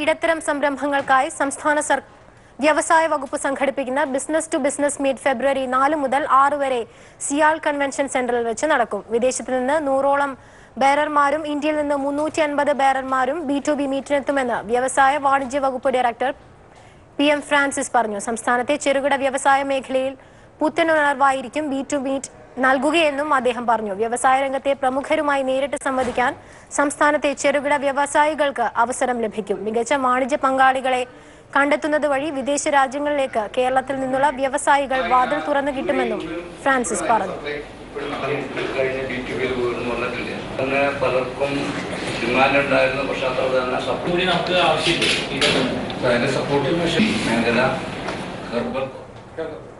ഇടത്തരം സംരംഭങ്ങൾക്കായി സംസ്ഥാന സർ വ്യവസായ വകുപ്പ് സംഘടിപ്പിക്കുന്ന ബിസിനസ് ടു ബിസിനസ് മീറ്റ് ഫെബ്രുവരി നാല് മുതൽ ആറ് വരെ സിയാൽ കൺവെൻഷൻ സെന്ററിൽ വെച്ച് നടക്കും വിദേശത്ത് നിന്ന് നൂറോളം ബേറർമാരും ഇന്ത്യയിൽ നിന്ന് മുന്നൂറ്റി അൻപത് ബേറർമാരും ബി ടു ബി മീറ്റിനെത്തുമെന്ന് വ്യവസായ വാണിജ്യ വകുപ്പ് ഡയറക്ടർ പി എം ഫ്രാൻസിസ് പറഞ്ഞു സംസ്ഥാനത്തെ ചെറുകിട വ്യവസായ മേഖലയിൽ പുത്തനുണർവായിരിക്കും ബി ടു മീറ്റ് നൽകുകയെന്നും അദ്ദേഹം പറഞ്ഞു വ്യവസായ രംഗത്തെ പ്രമുഖരുമായി നേരിട്ട് സംവദിക്കാൻ സംസ്ഥാനത്തെ ചെറുകിട വ്യവസായികൾക്ക് അവസരം ലഭിക്കും മികച്ച വാണിജ്യ പങ്കാളികളെ കണ്ടെത്തുന്നത് വഴി വിദേശ രാജ്യങ്ങളിലേക്ക് കേരളത്തിൽ നിന്നുള്ള വ്യവസായികൾ വാതിൽ തുറന്നു കിട്ടുമെന്നും ഫ്രാൻസിസ് പറഞ്ഞു കഴിഞ്ഞ ബി ടി വിയിൽ വീർന്നു വന്നിട്ടില്ല അങ്ങനെ പലർക്കും ഡിമാൻഡ് ഉണ്ടായിരുന്നു പക്ഷെ അത്ര തന്നെ സപ്പോർട്ട് കൂടി നമുക്ക് ആവശ്യമില്ല ഇതൊന്നും അതിന്റെ സപ്പോർട്ടീവ് മേഖല ഹെർബൽ